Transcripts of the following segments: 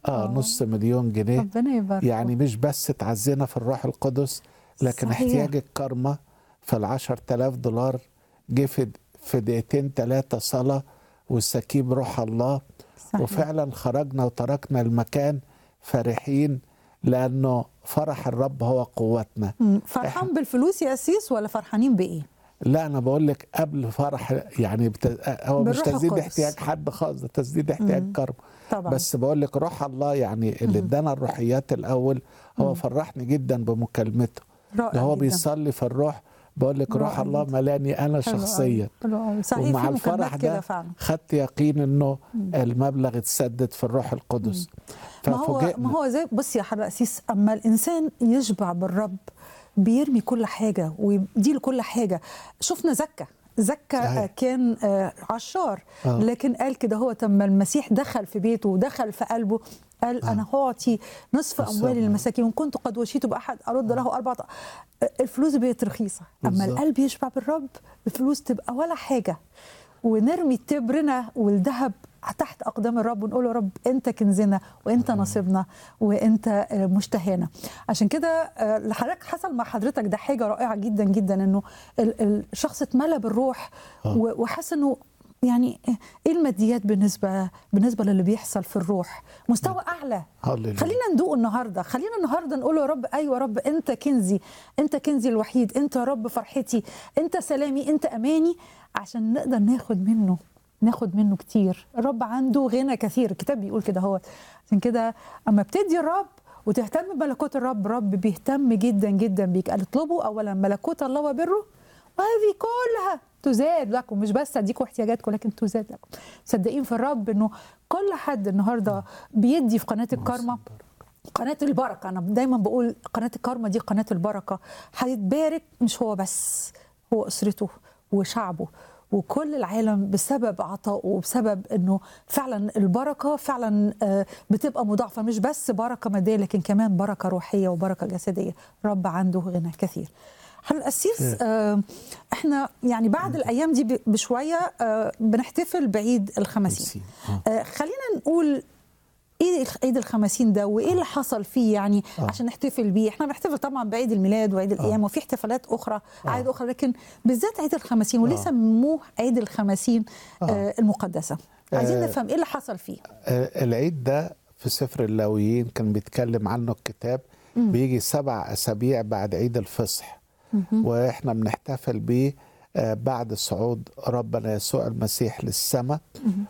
اه آه. نص مليون جنيه ربنا يبارك يعني مش بس تعزينا في الروح القدس لكن صحيح. احتياج الكرمة في العشر تلاف دولار جه في في دقيقتين ثلاثة صلاة والسكيب روح الله صحيح. وفعلا خرجنا وتركنا المكان فرحين لأنه فرح الرب هو قوتنا مم. فرحان بالفلوس يا أسيس ولا فرحانين بإيه؟ لا أنا بقول لك قبل فرح يعني بت... هو مش بالروح تسديد القدس. احتياج حد خالص ده تسديد احتياج كرم طبعا بس بقول لك روح الله يعني اللي ادانا الروحيات الأول هو فرحني جدا بمكالمته رائع ده هو جداً. بيصلي في الروح بقول لك روح رائع الله جداً. ملاني انا حلو أوي. شخصيا حلو أوي. صحيح ومع في الفرح مكالمات كده ده فعلا خدت يقين انه المبلغ اتسدد في الروح القدس ما هو ما ففوجئنا هو زي بص يا حضرتك أسيس أما الإنسان يشبع بالرب بيرمي كل حاجة ويديله كل حاجة شفنا زكا زكا صحيح. آه، كان آه، عشار آه. لكن قال كده هو تم المسيح دخل في بيته ودخل في قلبه قال آه. انا هعطي نصف نصف اموالي أموالي. للمساكين وان كنت قد وشيت باحد ارد له اربعه الفلوس بقت رخيصه اما بالظبط. القلب يشبع بالرب الفلوس تبقى ولا حاجه ونرمي تبرنا والذهب تحت اقدام الرب ونقول له يا رب انت كنزنا وانت نصيبنا وانت آه، مشتهانا عشان كده آه، اللي حضرتك حصل مع حضرتك ده حاجه رائعه جدا جدا انه ال- الشخص اتملى بالروح آه. و- وحس انه يعني ايه الماديات بالنسبه بالنسبه للي بيحصل في الروح مستوى اعلى هللويا. خلينا ندوق النهارده خلينا النهارده نقول يا رب ايوه يا رب انت كنزي انت كنزي الوحيد انت يا رب فرحتي انت سلامي انت اماني عشان نقدر ناخد منه ناخد منه كتير الرب عنده غنى كثير الكتاب بيقول كده هو عشان كده اما بتدي الرب وتهتم بملكوت الرب الرب بيهتم جدا جدا بيك قال اطلبوا اولا ملكوت الله وبره وهذه كلها تزاد لكم مش بس اديكم احتياجاتكم لكن تزاد لكم صدقين في الرب انه كل حد النهارده بيدي في قناه الكارما قناة البركة أنا دايما بقول قناة الكارما دي قناة البركة هيتبارك مش هو بس هو أسرته وشعبه وكل العالم بسبب عطائه وبسبب انه فعلا البركه فعلا آه، بتبقى مضاعفه مش بس بركه ماديه لكن كمان بركه روحيه وبركه جسديه رب عنده غنى كثير هالقسيس آه احنا يعني بعد الايام دي ب- بشويه آه بنحتفل بعيد الخمسين آه. آه خلينا نقول ايه الخ- عيد الخمسين ده وايه اللي حصل فيه يعني آه. عشان نحتفل بيه احنا بنحتفل طبعا بعيد الميلاد وعيد الايام وفي احتفالات اخرى آه. عيد اخرى لكن بالذات عيد الخمسين وليه آه. سموه عيد الخمسين آه. آه المقدسه عايزين آه. نفهم ايه اللي حصل فيه آه، العيد ده في سفر اللاويين كان بيتكلم عنه الكتاب بيجي سبع أسابيع بعد عيد الفصح وإحنا بنحتفل بيه آه، بعد صعود ربنا يسوع المسيح للسماء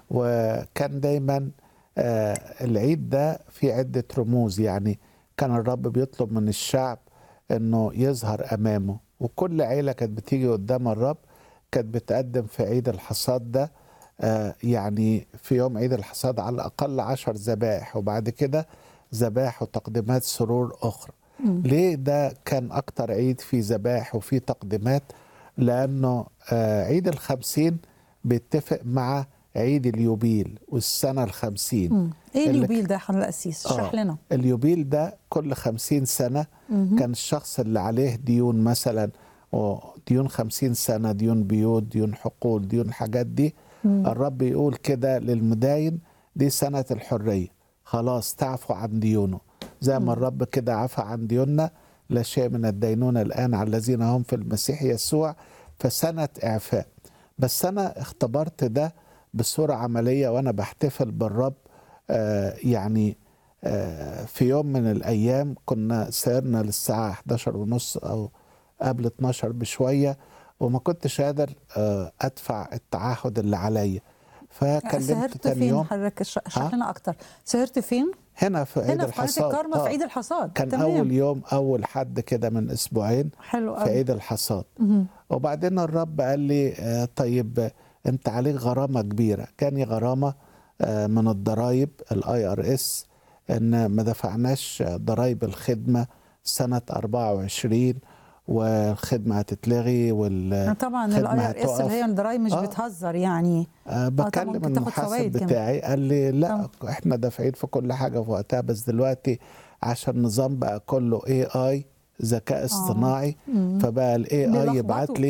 وكان دايما آه، العيد ده فيه عدة رموز يعني كان الرب بيطلب من الشعب انه يظهر امامه وكل عيلة كانت بتيجي قدام الرب كانت بتقدم في عيد الحصاد ده آه، يعني في يوم عيد الحصاد على الأقل عشر ذبائح وبعد كده ذبائح وتقديمات سرور أخرى ليه ده كان أكتر عيد فيه ذبائح وفيه تقديمات لأنه آه، عيد الخمسين بيتفق مع عيد اليوبيل والسنة الخمسين مم. ايه اللي- اليوبيل ده حضرتك القسيس اشرح آه. لنا اليوبيل ده كل خمسين سنة كان الشخص اللي عليه ديون مثلا ديون خمسين سنة ديون بيوت ديون حقول ديون حاجات دي الرب يقول كده للمداين دي سنة الحرية خلاص تعفو عن ديونه زي ما الرب كده عفى عن ديوننا لا شيء من الدينونة الآن على الذين هم في المسيح يسوع فسنة إعفاء بس أنا اختبرت ده بصورة عملية وأنا بحتفل بالرب آه يعني آه في يوم من الأيام كنا سيرنا للساعة 11 ونص أو قبل 12 بشوية وما كنتش قادر آه أدفع التعهد اللي عليا فكلمت سهرت تاني فين يوم حضرتك اشرح اشرح ها؟ لنا اكتر سهرت فين هنا في عيد هنا في قناه الحصاد الكارما آه. في عيد الحصاد كان تمام. أول يوم أول حد كده من أسبوعين حلو في قوي عيد الحصاد مهم. وبعدين الرب قال لي آه، طيب آه، انت عليك غرامه كبيره كان غرامه آه، من الضرايب الاي ار اس ان ما دفعناش ضرايب الخدمه سنه 24 والخدمه هتتلغي وال طبعا الخدمة الاي ار اس هتقف. اللي هي الضرايب مش آه. بتهزر يعني آه طبعاً بكلم ممكن تاخد المحاسب فوايد كمان. بتاعي قال لي لا احنا دافعين في كل حاجه في وقتها بس دلوقتي عشان النظام بقى كله اي اي ذكاء اصطناعي فبقى الاي اي بيلخبطوا. يبعت لي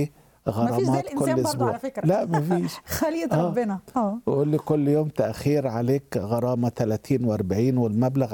غرامات زي كل الإنسان برضه اسبوع على فكرة. لا مفيش خليقه آه. ربنا اه ويقول لي كل يوم تاخير عليك غرامه 30 و40 والمبلغ